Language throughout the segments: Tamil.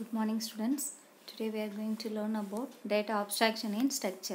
Good morning students. Today we are going to learn about data abstraction in structure.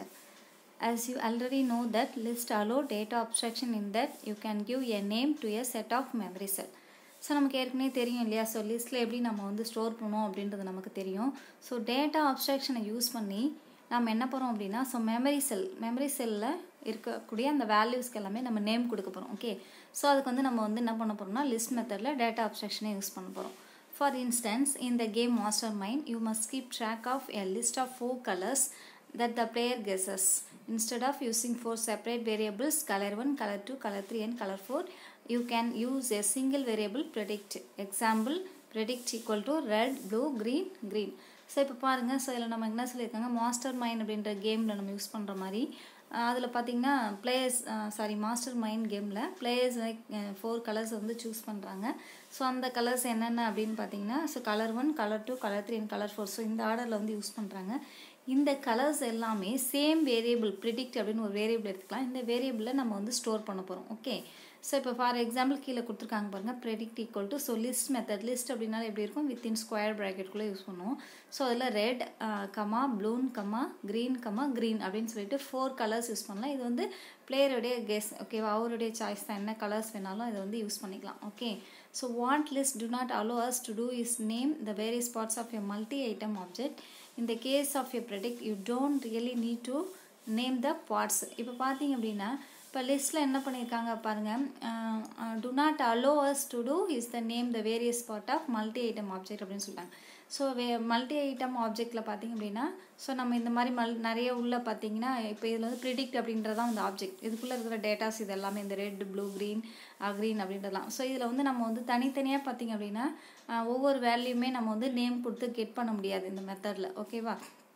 As you already know that list allow data abstraction in that you can give a name to a set of memory cell. So நமக்கு ஏற்கனவே தெரியும் இல்லையா ஸோ லிஸ்ட்டில் எப்படி நம்ம வந்து ஸ்டோர் பண்ணுவோம் அப்படின்றது நமக்கு தெரியும் ஸோ டேட்டா அப்ஸ்ட்ராக்ஷனை யூஸ் பண்ணி நம்ம என்ன பண்ணுறோம் அப்படின்னா ஸோ மெமரி செல் மெமரி செல்லில் இருக்கக்கூடிய அந்த வேல்யூஸ்க்கு எல்லாமே நம்ம நேம் கொடுக்க போகிறோம் ஓகே ஸோ அதுக்கு வந்து நம்ம வந்து என்ன பண்ண போகிறோம்னா லிஸ்ட் மெத்தடில் டேட்டா அப்ஸ்ட்ராக்ஷனை யூஸ் பண்ண போகிறோம் For instance, in the game Mastermind, you must keep track of a list of four colors that the player guesses. Instead of using four separate variables, color 1, color 2, color 3 and color 4, you can use a single variable predict. Example, predict equal to red, blue, green, green. So இப்போ பாருங்கள் ஸோ இதில் நம்ம என்ன சொல்லியிருக்காங்க மாஸ்டர் மைண்ட் அப்படின்ற கேமில் நம்ம யூஸ் பண்ணுற மாதிரி அதில் பார்த்தீங்கன்னா பிளேயர்ஸ் சாரி மாஸ்டர் மைண்ட் கேமில் பிளேயர்ஸ் லைக் ஃபோர் கலர்ஸ் வந்து சூஸ் பண்ணுறாங்க ஸோ அந்த கலர்ஸ் என்னென்ன அப்படின்னு பார்த்தீங்கன்னா so colour one colour two colour three and colour four so இந்த ஆர்டரில் வந்து யூஸ் பண்ணுறாங்க இந்த கலர்ஸ் எல்லாமே சேம் வேரியபிள் ப்ரிடிக்ட் அப்படின்னு ஒரு வேரியபிள் எடுத்துக்கலாம் இந்த வேரியபிளில் நம்ம வந்து ஸ்டோர் பண்ண போகிறோம் ஓகே ஸோ இப்போ ஃபார் எக்ஸாம்பிள் கீழே கொடுத்துருக்காங்க பாருங்கள் predict equal to so list method list அப்படின்னாலும் எப்படி இருக்கும் வித்தின் ஸ்கொயர் ப்ராக்கெட்குள்ளே யூஸ் பண்ணுவோம் ஸோ அதில் ரெட் கமா ப்ளூன் கமா க்ரீன் கமா க்ரீன் அப்படின்னு சொல்லிட்டு ஃபோர் கலர்ஸ் யூஸ் பண்ணலாம் இது வந்து பிளேயருடைய கெஸ் ஓகேவா அவருடைய சாய்ஸ் தான் என்ன கலர்ஸ் வேணாலும் இதை வந்து யூஸ் பண்ணிக்கலாம் okay so what list do not allow us to do is name the various parts of a multi item object இந்த case of a predict you don't really need to name the parts இப்போ பார்த்தீங்க அப்படின்னா இப்போ லிஸ்ட்டில் என்ன பண்ணியிருக்காங்க பாருங்கள் do not allow us to do is the name the various part of multi item object அப்படின்னு சொல்லிட்டாங்க ஸோ வே மல்டி ஐட்டம் ஆப்ஜெக்டில் பார்த்தீங்க அப்படின்னா ஸோ நம்ம இந்த மாதிரி மல் நிறைய உள்ள பார்த்தீங்கன்னா இப்போ இதில் வந்து ப்ரிடிக்ட் அப்படின்றதான் இந்த ஆப்ஜெக்ட் இதுக்குள்ளே இருக்கிற டேட்டாஸ் இது எல்லாமே இந்த ரெட் ப்ளூ க்ரீன் க்ரீன் அப்படின்றலாம் ஸோ இதில் வந்து நம்ம வந்து தனித்தனியாக பார்த்தீங்க அப்படின்னா ஒவ்வொரு வேல்யூமே நம்ம வந்து நேம் கொடுத்து கெட் பண்ண முடியாது இந்த மெத்தடில் ஓகேவா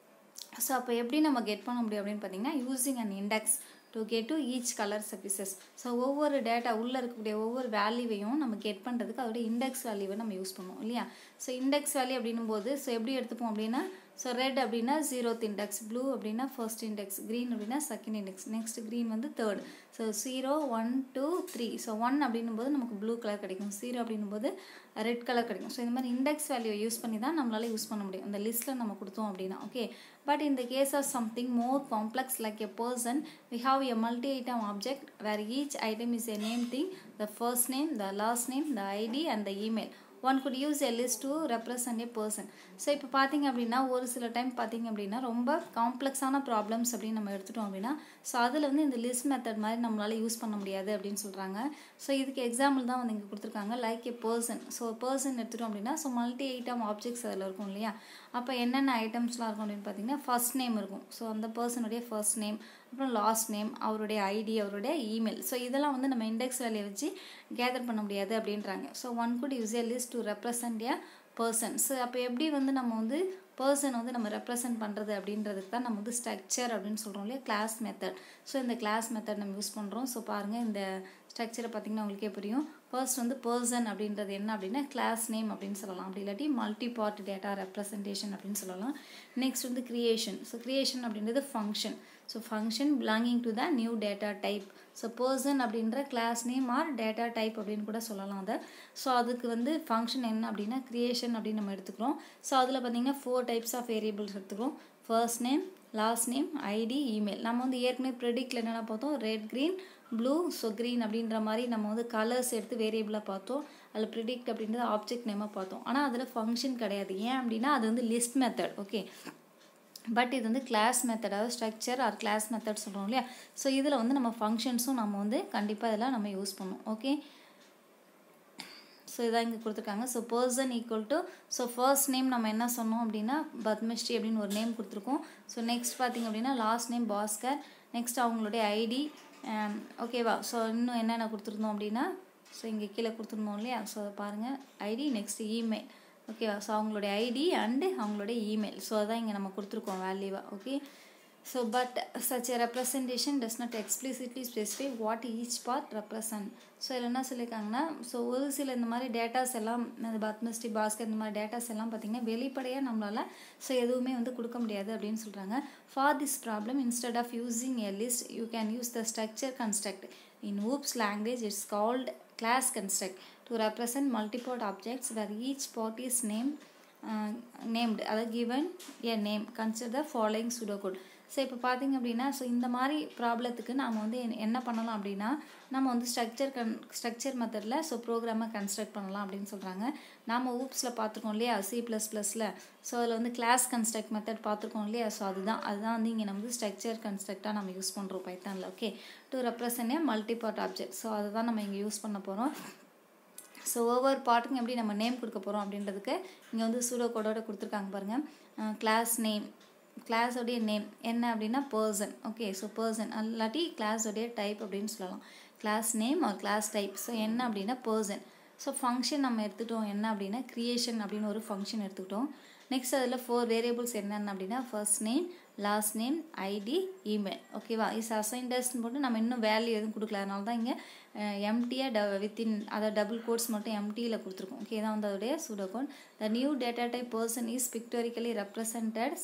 ஸோ அப்போ எப்படி நம்ம கெட் பண்ண முடியும் அப்படின்னு பார்த்தீங்கன்னா using an index to get to each colour services so ஒவ்வொரு டேட்டா உள்ளே இருக்கக்கூடிய ஒவ்வொரு வேல்யூவையும் நம்ம கெட் பண்ணுறதுக்கு அதோட இண்டெக்ஸ் வேல்யூவை நம்ம யூஸ் பண்ணுவோம் இல்லையா ஸோ இண்டெக்ஸ் வேல்யூ அப்படின்னும் போது ஸோ எப்படி எடுத்துப்போம் அப்படின்னா ஸோ ரெட் அப்படின்னா ஜீரோத் இண்டெக்ஸ் ப்ளூ அப்படின்னா ஃபர்ஸ்ட் இண்டெக்ஸ் க்ரீன் அப்படின்னா செகண்ட் இண்டெக்ஸ் நெக்ஸ்ட் க்ரீன் வந்து third so zero one two three so one அப்படின்னும் போது நமக்கு ப்ளூ கலர் கிடைக்கும் ஜீரோ அப்படின்னும் போது ரெட் கலர் கிடைக்கும் ஸோ இந்த மாதிரி இண்டெக்ஸ் வேல்யூ யூஸ் பண்ணி தான் நம்மளால் யூஸ் பண்ண முடியும் இந்த லிஸ்ட்டில் நம்ம கொடுத்தோம் அப்படின்னா ஓகே பட் இந்த case of something more complex like a person we have a multi item object where each item is a name thing the first name the last name the ID and the email one could use a list to represent a person so இப்போ பார்த்தீங்க அப்படின்னா ஒரு சில டைம் பார்த்தீங்க அப்படின்னா ரொம்ப காம்ப்ளெக்ஸான ப்ராப்ளம்ஸ் அப்படின்னு நம்ம எடுத்துட்டோம் அப்படின்னா ஸோ அதில் வந்து இந்த லிஸ்ட் மெத்தட் மாதிரி நம்மளால் யூஸ் பண்ண முடியாது அப்படின்னு சொல்கிறாங்க ஸோ இதுக்கு எக்ஸாம்பிள் தான் வந்து இங்கே கொடுத்துருக்காங்க like a person so person எடுத்துட்டோம் அப்படின்னா ஸோ மல்டி ஐட்டம் ஆப்ஜெக்ட்ஸ் அதில் இருக்கும் இல்லையா அப்போ என்னென்ன ஐட்டம்ஸ்லாம் இருக்கும் அப்படின்னு பார்த்தீங்கன்னா ஃபர்ஸ்ட் நேம் இருக்கும் ஸோ அந்த பர்சனுடைய ஃபர்ஸ்ட் நேம் அப்புறம் லாஸ்ட் நேம் அவருடைய ஐடி அவருடைய இமெயில் ஸோ இதெல்லாம் வந்து நம்ம இண்டெக்ஸ் வேலையை வச்சு கேதர் பண்ண முடியாது அப்படின்றாங்க so one could use a list to represent a person so அப்போ எப்படி வந்து நம்ம வந்து பர்சன் வந்து நம்ம ரெப்ரசன்ட் பண்ணுறது அப்படின்றதுக்கு தான் நம்ம வந்து ஸ்ட்ரக்சர் அப்படின்னு சொல்கிறோம் இல்லையா கிளாஸ் மெத்தட் ஸோ இந்த கிளாஸ் மெத்தட் நம்ம யூஸ் பண்ணுறோம் ஸோ பாருங்கள் இந்த ஸ்ட்ரக்சரை பார்த்திங்கன்னா உங்களுக்கே புரியும் ஃபர்ஸ்ட் வந்து பர்சன் அப்படின்றது என்ன அப்படின்னா கிளாஸ் நேம் அப்படின்னு சொல்லலாம் அப்படி இல்லாட்டி மல்டி பார்ட் டேட்டா ரெப்ரசன்டேஷன் அப்படின்னு சொல்லலாம் நெக்ஸ்ட் வந்து க்ரியேஷன் ஸோ க்ரியேஷன் அப்படின்றது function so function belonging to the new data type so person அப்படின்ற class name or data type அப்படின்னு கூட சொல்லலாம் அதை ஸோ அதுக்கு வந்து ஃபங்க்ஷன் என்ன அப்படின்னா க்ரியேஷன் அப்படின்னு நம்ம எடுத்துக்கிறோம் ஸோ அதில் பார்த்திங்கன்னா ஃபோர் டைப்ஸ் ஆஃப் வேரியபிள்ஸ் எடுத்துக்கிறோம் first name last name ID email நம்ம வந்து ஏற்கனவே ப்ரெடிக்டில் என்னென்ன பார்த்தோம் red green blue so green அப்படின்ற மாதிரி நம்ம வந்து கலர்ஸ் எடுத்து வேரியபிளாக பார்த்தோம் அதில் ப்ரிடிக்ட் அப்படின்றது ஆப்ஜெக்ட் நேமாக பார்த்தோம் ஆனால் அதில் ஃபங்க்ஷன் கிடையாது ஏன் அப்படின்னா அது வந்து லிஸ்ட் மெத்தட் ஓகே பட் இது வந்து கிளாஸ் மெத்தட் அதாவது ஸ்ட்ரக்சர் ஆர் கிளாஸ் மெத்தட் சொல்கிறோம் இல்லையா ஸோ இதில் வந்து நம்ம ஃபங்க்ஷன்ஸும் நம்ம வந்து கண்டிப்பாக இதெல்லாம் நம்ம யூஸ் பண்ணுவோம் ஓகே ஸோ இதான் இங்கே கொடுத்துருக்காங்க so person equal to so first name நம்ம என்ன சொன்னோம் அப்படின்னா பத்மஸ்ரீ அப்படின்னு ஒரு நேம் கொடுத்துருக்கோம் ஸோ நெக்ஸ்ட் பார்த்திங்க அப்படின்னா லாஸ்ட் நேம் பாஸ்கர் நெக்ஸ்ட் அவங்களுடைய ஐடி ஓகேவா ஸோ இன்னும் என்னென்ன கொடுத்துருந்தோம் அப்படின்னா ஸோ இங்கே கீழே கொடுத்துருந்தோம் இல்லையா ஸோ அதை பாருங்கள் ஐடி நெக்ஸ்ட் இமெயில் ஓகேவா ஸோ அவங்களுடைய ஐடி அண்டு அவங்களுடைய இமெயில் ஸோ அதான் இங்கே நம்ம கொடுத்துருக்கோம் வேல்யூவாக okay so but such a representation does not explicitly specify what each part represent so இதில் என்ன சொல்லியிருக்காங்கன்னா ஸோ ஒரு சில இந்த மாதிரி டேட்டாஸ் எல்லாம் இந்த பத்மஸ்ரீ பாஸ்கர் இந்த மாதிரி டேட்டாஸ் எல்லாம் பார்த்திங்கன்னா வெளிப்படையாக நம்மளால் ஸோ எதுவுமே வந்து கொடுக்க முடியாது அப்படின்னு சொல்கிறாங்க for this problem instead of using a list you can use the structure construct in OOPs language it's called class construct to represent multipart objects where each part is named named அதாவது given a name consider the following pseudocode so இப்போ பார்த்தீங்க அப்படின்னா ஸோ இந்த மாதிரி ப்ராப்ளத்துக்கு நாம் வந்து என்ன பண்ணலாம் அப்படின்னா நம்ம வந்து ஸ்ட்ரக்சர் கன் ஸ்ட்ரக்சர் மெத்தடில் ஸோ ப்ரோக்ராமை கன்ஸ்ட்ரக்ட் பண்ணலாம் அப்படின்னு சொல்கிறாங்க நாம் ஊப்ஸில் பார்த்துருக்கோம் இல்லையா சி ப்ளஸ் ப்ளஸில் ஸோ அதில் வந்து கிளாஸ் கன்ஸ்ட்ரக்ட் மெத்தட் பார்த்துருக்கோம் இல்லையா ஸோ அதுதான் அதுதான் வந்து இங்கே நம்ம வந்து ஸ்ட்ரக்சர் கன்ஸ்ட்ரக்டாக நம்ம யூஸ் பண்ணுறோம் பைத்தானில் okay to represent a multipart object so அதை தான் நம்ம இங்கே யூஸ் பண்ண போகிறோம் ஸோ ஒவ்வொரு பாட்டுக்கும் எப்படி நம்ம நேம் கொடுக்க போகிறோம் அப்படின்றதுக்கு இங்கே வந்து சூடோ கோடோட கொடுத்துருக்காங்க பாருங்கள் கிளாஸ் நேம் கிளாஸோடைய நேம் என்ன அப்படின்னா பர்சன் ஓகே ஸோ பர்சன் இல்லாட்டி கிளாஸோடைய டைப் அப்படின்னு சொல்லலாம் கிளாஸ் நேம் ஒரு கிளாஸ் டைப் ஸோ என்ன அப்படின்னா பர்சன் ஸோ ஃபங்க்ஷன் நம்ம எடுத்துக்கிட்டோம் என்ன அப்படின்னா க்ரியேஷன் அப்படின்னு ஒரு ஃபங்க்ஷன் எடுத்துக்கிட்டோம் நெக்ஸ்ட் அதில் ஃபோர் வேரியபிள்ஸ் என்னென்ன அப்படின்னா first name last name ID email ஓகேவா இஸ் அசைன்டஸ்ன்னு போட்டு நம்ம இன்னும் வேல்யூ எதுவும் கொடுக்கல அதனால தான் இங்கே எம்டியாக ட வித்தின் அதை டபுள் கோட்ஸ் மட்டும் எம்டியில் கொடுத்துருக்கோம் ஓகே தான் வந்து அதோடைய pseudocode the new data type person is pictorially represented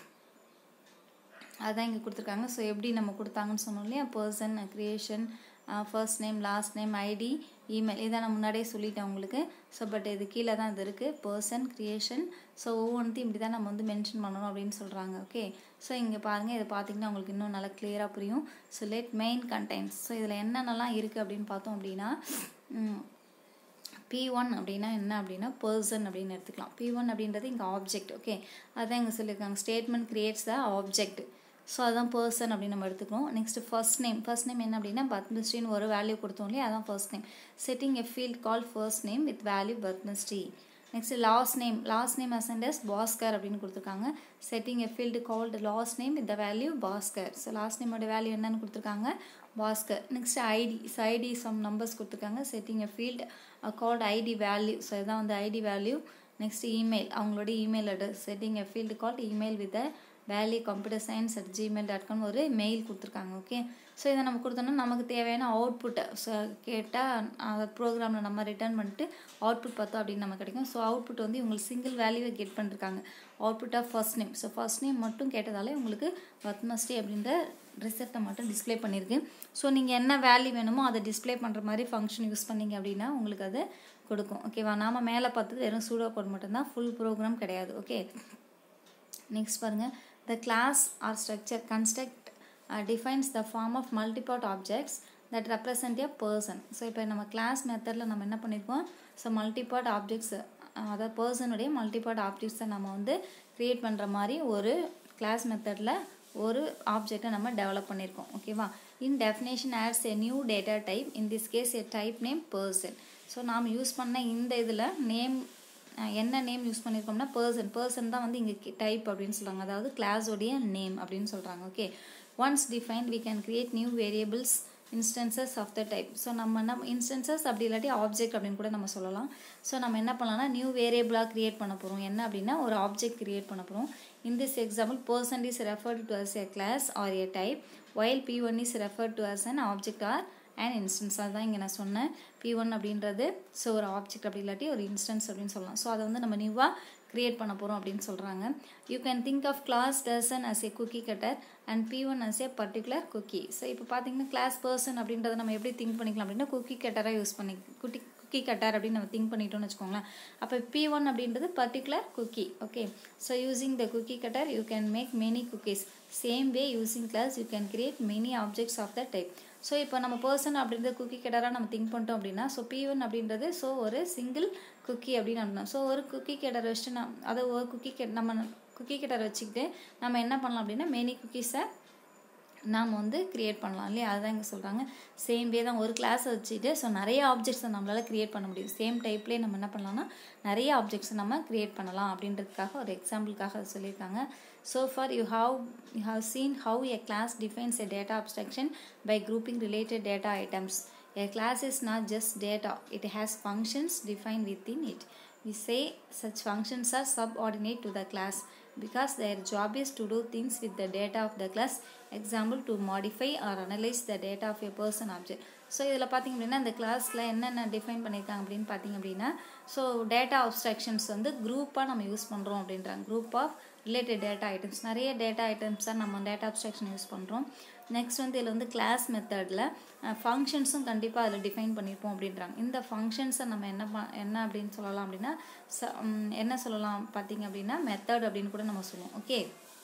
அதான் இங்கே கொடுத்துருக்காங்க ஸோ எப்படி நம்ம கொடுத்தாங்கன்னு சொன்னோம் இல்லையா person creation first name last name ID email இதை நான் முன்னாடியே சொல்லிட்டேன் உங்களுக்கு ஸோ பட் இது கீழே தான் இது இருக்குது பர்சன் க்ரியேஷன் ஸோ ஒவ்வொன்றையும் இப்படி தான் நம்ம வந்து மென்ஷன் பண்ணணும் அப்படின்னு சொல்கிறாங்க ஓகே ஸோ இங்கே பாருங்கள் இதை பார்த்தீங்கன்னா உங்களுக்கு இன்னும் நல்லா கிளியராக புரியும் so let main contents so இதில் என்னென்னலாம் இருக்குது அப்படின்னு பார்த்தோம் அப்படின்னா பி ஒன் அப்படின்னா என்ன அப்படின்னா பர்சன் அப்படின்னு எடுத்துக்கலாம் பி ஒன் அப்படின்றது இங்கே ஆப்ஜெக்ட் ஓகே அதான் இங்கே சொல்லியிருக்காங்க statement creates the object so அதான் பர்சன் அப்படின்னு நம்ம எடுத்துக்கணும் next first name first name என்ன அப்படின்னா பத்மஸ்ரீன்னு ஒரு வேல்யூ கொடுத்தோம் இல்லையா அதான் first name setting a field call first name with value Padmashree next last name last name அசண்டஸ் பாஸ்கர் அப்படின்னு கொடுத்துருக்காங்க setting a field called last name with the value Bhaskar so last நேமோட வேல்யூ என்னன்னு கொடுத்துருக்காங்க Bhaskar next ID so ID some numbers கொடுத்துருக்காங்க setting a field called ID value so இதான் வந்து ஐடி வேல்யூ நெக்ஸ்ட் இமெயில் அவங்களோட email address setting a field called email with value computer science at Gmail dot com ஒரு மெயில் கொடுத்துருக்காங்க ஓகே ஸோ இதை நம்ம கொடுத்தோம்னா நமக்கு தேவையான அவுட்புட்டை ஸோ கேட்டால் அந்த ப்ரோக்ராமில் நம்ம ரிட்டர்ன் பண்ணிட்டு அவுட்புட் பார்த்தோம் அப்படின்னு நம்ம கிடைக்கும் ஸோ அவுட்புட் வந்து உங்களுக்கு சிங்கிள் வேல்யூவை கெட் பண்ணிருக்காங்க output of first name so first name மட்டும் கேட்டதாலே உங்களுக்கு பத்மஸ்ரீ அப்படின்ற ரிசல்ட்டை மட்டும் டிஸ்பிளே பண்ணியிருக்கு ஸோ நீங்கள் என்ன வேல்யூ வேணுமோ அதை டிஸ்பிளே பண்ணுற மாதிரி ஃபங்க்ஷன் யூஸ் பண்ணிங்க அப்படின்னா உங்களுக்கு அது கொடுக்கும் ஓகேவா நாம் மேலே பார்த்தது வெறும் சூடோ கோட் மட்டும்தான் ஃபுல் ப்ரோக்ராம் கிடையாது ஓகே நெக்ஸ்ட் பாருங்கள் the class or structure construct uh, defines the form of multipart objects that represent a person so இப்போ நம்ம கிளாஸ் மெத்தடில் நம்ம என்ன பண்ணியிருக்கோம் ஸோ மல்டிபார்ட் ஆப்ஜெக்ட்ஸ் அதாவது பர்சனுடைய மல்டிபார்ட் ஆப்ஜெக்ட்ஸை நம்ம வந்து க்ரியேட் பண்ணுற மாதிரி ஒரு கிளாஸ் மெத்தடில் ஒரு ஆப்ஜெக்டை நம்ம டெவலப் பண்ணியிருக்கோம் ஓகேவா in definition adds a new data type in this case a type name person so நாம் யூஸ் பண்ண இந்த இதில் நேம் என்ன நேம் யூஸ் பண்ணியிருக்கோம்னா பர்சன் பர்சன் தான் வந்து இங்கே டைப் அப்படின்னு சொல்கிறாங்க அதாவது கிளாஸோடைய நேம் அப்படின்னு சொல்கிறாங்க okay once define we can create new variables instances of the type so நம்ம நம்ம இன்ஸ்டன்சஸ் அப்படி இல்லாட்டி ஆப்ஜெக்ட் அப்படின்னு கூட நம்ம சொல்லலாம் ஸோ நம்ம என்ன பண்ணலாம்னா நியூ வேரியபிளாக க்ரியேட் பண்ண போகிறோம் என்ன அப்படின்னா ஒரு ஆப்ஜெக்ட் க்ரியேட் பண்ண போகிறோம் in this example person is referred to as a class or a type while p one is referred to as an object or and instance அதுதான் இங்கே நான் சொன்னேன் பி ஒன் அப்படின்றது ஸோ ஒரு ஆப்ஜெக்ட் அப்படி இல்லாட்டி ஒரு இன்ஸ்டன்ஸ் அப்படின்னு சொல்லலாம் ஸோ அதை வந்து நம்ம நியூவாக க்ரியேட் பண்ண போகிறோம் அப்படின்னு சொல்கிறாங்க you can think of class person as a cookie cutter and p one as a particular cookie so இப்போ பார்த்தீங்கன்னா கிளாஸ் பர்சன் அப்படின்றத நம்ம எப்படி திங்க் பண்ணிக்கலாம் அப்படின்னா குக்கி கட்டராக யூஸ் பண்ணி குட்டி குக்கி கட்டர் அப்படின்னு நம்ம திங்க் பண்ணிட்டோம்னு வச்சுக்கோங்களேன் அப்போ பி ஒன் அப்படின்றது particular cookie okay so using the cookie cutter you can make many cookies same way using class you can create many objects of the type so இப்போ நம்ம பர்சன் அப்படின்றது குக்கி கெடராக நம்ம திங்க் பண்ணிட்டோம் அப்படின்னா ஸோ பி ஒன் அப்படின்றது ஸோ ஒரு சிங்கிள் குக்கி அப்படின்னு அர்த்தம் ஸோ ஒரு குக்கி கெடர் வச்சுட்டு நான் அதை ஒரு குக்கி கெ நம்ம குக்கி கெடர் வச்சுக்கிட்டு நம்ம என்ன பண்ணலாம் அப்படின்னா மெனி குக்கீஸை நாம் வந்து க்ரியேட் பண்ணலாம் இல்லையா அதுதான் இங்கே சொல்கிறாங்க சேம் வே தான் ஒரு கிளாஸை வச்சுட்டு ஸோ நிறைய ஆப்ஜெக்ட்ஸை நம்மளால் க்ரியேட் பண்ண முடியும் சேம் டைப்லேயே நம்ம என்ன பண்ணலாம்னா நிறைய ஆப்ஜெக்ட்ஸை நம்ம க்ரியேட் பண்ணலாம் அப்படின்றதுக்காக ஒரு எக்ஸாம்பிளுக்காக அது சொல்லியிருக்காங்க so for you have you have seen how a class defines a data abstraction by grouping related data items. A class is not just data, it has functions defined within it. We say such functions are subordinate to the class. because their job is to do things with the data of the class example to modify or analyze the data of a person object so இதில் பார்த்திங்க அப்படின்னா இந்த கிளாஸில் என்னென்ன டிஃபைன் பண்ணியிருக்காங்க அப்படின்னு பார்த்திங்க அப்படின்னா ஸோ டேட்டா அப்ஸ்ட்ரக்ஷன்ஸ் வந்து குரூப்பாக நம்ம யூஸ் பண்ணுறோம் அப்படின்றாங்க group of related data items நிறைய டேட்டா ஐட்டம்ஸாக நம்ம டேட்டா அப்ஸ்ட்ரக்ஷன் யூஸ் பண்ணுறோம் நெக்ஸ்ட் வந்து இதில் வந்து கிளாஸ் மெத்தடில் ஃபங்க்ஷன்ஸும் கண்டிப்பாக அதில் டிஃபைன் பண்ணியிருப்போம் அப்படின்றாங்க இந்த ஃபங்க்ஷன்ஸை நம்ம என்ன ப என்ன அப்படின்னு சொல்லலாம் அப்படின்னா ச என்ன சொல்லலாம் பார்த்திங்க அப்படின்னா மெத்தட் அப்படின்னு கூட நம்ம சொல்லுவோம் okay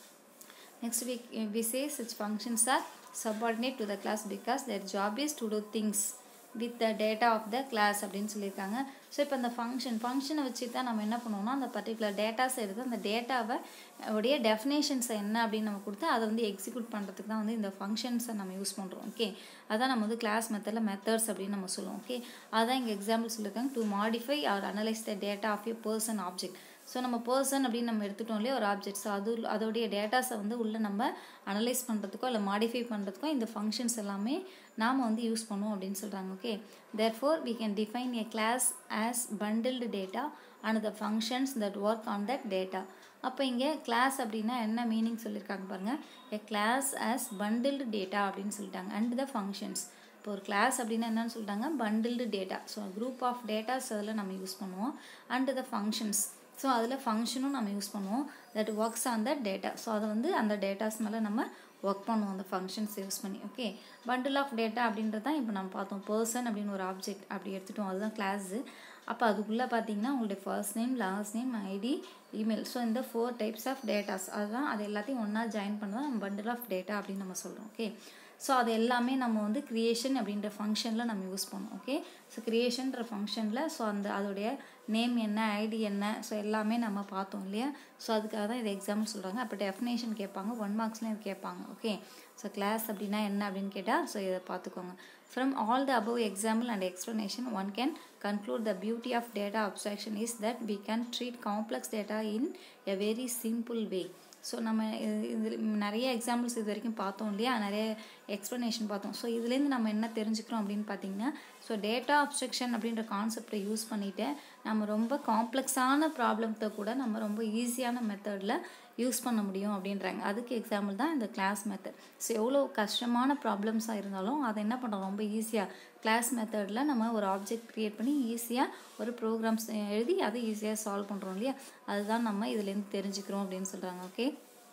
next we, we say such functions are subordinate to the class because their job is to do things with the data of the class அப்படின்னு சொல்லியிருக்காங்க ஸோ இப்போ அந்த ஃபங்க்ஷன் ஃபங்க்ஷனை வச்சு தான் நம்ம என்ன பண்ணுவோம்னா அந்த பர்டிகுலர் டேட்டாஸ் எடுத்து அந்த டேட்டாவை உடைய டெஃபினேஷன்ஸை என்ன அப்படின்னு நம்ம கொடுத்து அதை வந்து எக்ஸிக்யூட் பண்ணுறதுக்கு தான் வந்து இந்த ஃபங்க்ஷன்ஸை நம்ம யூஸ் பண்ணுறோம் ஓகே அதான் நம்ம வந்து கிளாஸ் மெத்தடில் மெத்தட்ஸ் அப்படின்னு நம்ம சொல்லுவோம் ஓகே அதான் இங்கே எக்ஸாம்பிள் சொல்லியிருக்காங்க to modify or analyse the data of a person object so நம்ம பர்சன் அப்படின்னு நம்ம எடுத்துட்டோம் இல்லையா ஒரு ஆப்ஜெக்ட் ஸோ அது அதோடைய டேட்டாஸை வந்து உள்ளே நம்ம அனலைஸ் பண்ணுறதுக்கோ இல்லை மாடிஃபை பண்ணுறதுக்கோ இந்த ஃபங்க்ஷன்ஸ் எல்லாமே நாம் வந்து யூஸ் பண்ணுவோம் அப்படின்னு சொல்கிறாங்க okay therefore we can define a class as bundled data and the functions that work on that data அப்போ இங்கே கிளாஸ் அப்படின்னா என்ன மீனிங் சொல்லியிருக்காங்க பாருங்கள் a class as bundled data அப்படின்னு சொல்லிட்டாங்க அண்ட் த ஃபங்க்ஷன்ஸ் இப்போ ஒரு கிளாஸ் அப்படின்னா என்னன்னு சொல்லிட்டாங்க bundled data so group of datas அதில் நம்ம யூஸ் பண்ணுவோம் அண்ட் த ஃபங்க்ஷன்ஸ் ஸோ அதில் ஃபங்க்ஷனும் நம்ம யூஸ் பண்ணுவோம் that works on the data so அதை வந்து அந்த டேட்டாஸ் மேலே நம்ம ஒர்க் பண்ணுவோம் அந்த ஃபங்க்ஷன்ஸ் யூஸ் பண்ணி ஓகே பண்டில் ஆஃப் டேட்டா அப்படின்றது தான் இப்போ நம்ம பார்த்தோம் பர்சன் அப்படின்னு ஒரு ஆப்ஜெக்ட் அப்படி எடுத்துட்டோம் அதுதான் கிளாஸு அப்போ அதுக்குள்ளே பார்த்தீங்கன்னா உங்களுடைய first name last name ID email so இந்த ஃபோர் டைப்ஸ் ஆஃப் டேட்டாஸ் அதுதான் அது எல்லாத்தையும் ஒன்றா ஜாயின் பண்ணதான் நம்ம பண்டில் ஆஃப் டேட்டா அப்படின்னு நம்ம சொல்கிறோம் ஓகே ஸோ அது எல்லாமே நம்ம வந்து க்ரியேஷன் அப்படின்ற ஃபங்க்ஷனில் நம்ம யூஸ் பண்ணோம் ஓகே ஸோ க்ரியேஷன்ற ஃபங்க்ஷனில் ஸோ அந்த அதோடைய நேம் என்ன ஐடி என்ன ஸோ எல்லாமே நம்ம பார்த்தோம் இல்லையா ஸோ அதுக்காக தான் இது எக்ஸாம்பிள் சொல்கிறாங்க அப்போ டெஃபினேஷன் கேட்பாங்க ஒன் மார்க்ஸ்லேயும் இது கேட்பாங்க ஓகே ஸோ கிளாஸ் அப்படின்னா என்ன அப்படின்னு கேட்டால் ஸோ இதை பார்த்துக்கோங்க from all the above example and explanation one can conclude the beauty of data abstraction is that we can treat complex data in a very simple way so நம்ம இது நிறைய எக்ஸாம்பிள்ஸ் இது வரைக்கும் பார்த்தோம் இல்லையா நிறைய எக்ஸ்ப்ளனேஷன் பார்த்தோம் ஸோ இதுலேருந்து நம்ம என்ன தெரிஞ்சுக்கிறோம் அப்படின்னு பார்த்தீங்கன்னா ஸோ டேட்டா அப்ஸ்ட்ரக்ஷன் அப்படின்ற கான்செப்டை யூஸ் பண்ணிவிட்டு நம்ம ரொம்ப காம்ப்ளெக்ஸான ப்ராப்ளத்தை கூட நம்ம ரொம்ப ஈஸியான மெத்தடில் யூஸ் பண்ண முடியும் அப்படின்றாங்க அதுக்கு எக்ஸாம்பிள் தான் இந்த கிளாஸ் மெத்தட் ஸோ எவ்வளோ கஷ்டமான ப்ராப்ளம்ஸாக இருந்தாலும் அதை என்ன பண்ணுறோம் ரொம்ப ஈஸியாக கிளாஸ் மெத்தடில் நம்ம ஒரு ஆப்ஜெக்ட் க்ரியேட் பண்ணி ஈஸியாக ஒரு ப்ரோக்ராம்ஸ் எழுதி அதை ஈஸியாக சால்வ் பண்ணுறோம் இல்லையா அதுதான் நம்ம இதுலேருந்து தெரிஞ்சுக்கிறோம் அப்படின்னு சொல்கிறாங்க ஓகே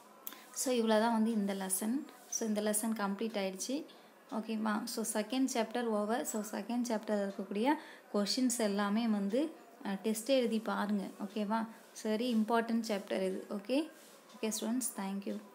ஸோ இவ்வளோ தான் வந்து இந்த லெசன் ஸோ இந்த லெசன் கம்ப்ளீட் ஆகிடுச்சு ஓகேவா so second chapter over so second chapter இருக்கக்கூடிய கொஷின்ஸ் எல்லாமே வந்து டெஸ்ட் எழுதி பாருங்கள் ஓகேவா சரி இம்பார்ட்டன்ட் சாப்டர் இது ஓகே ஓகே ஸ்டூடெண்ட்ஸ் தேங்க்யூ